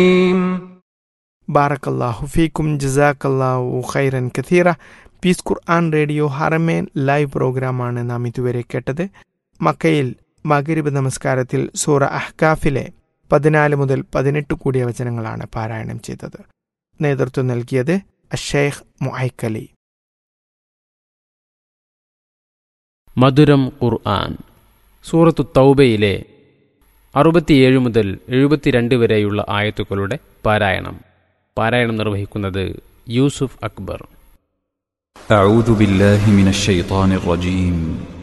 ബാറക്കല്ലാഹു ഫീക്കും ജസാക്കല്ലാഹു ഖൈറൻ കഥീറ peace Quran radio Haramain live പ്രോഗ്രാമാണ് നാം ഇതുവരെ കേട്ടത് മക്കയിൽ മകരിബ് നമസ്കാരത്തിൽ സൂറ അഹ്കാഫിലെ പതിനാല് മുതൽ പതിനെട്ട് കൂടിയ വചനങ്ങളാണ് പാരായണം ചെയ്തത് നേതൃത്വം നൽകിയത് അഷേഖ് മുഐക്കലി മധുരം ഖുർആൻ സൂറത്തു തൗബയിലെ അറുപത്തിയേഴ് മുതൽ എഴുപത്തിരണ്ട് വരെയുള്ള ആയത്തുക്കളുടെ പാരായണം പാരായണം നിർവഹിക്കുന്നത് യൂസുഫ് അക്ബർ أعوذ بالله من الشيطان الرجيم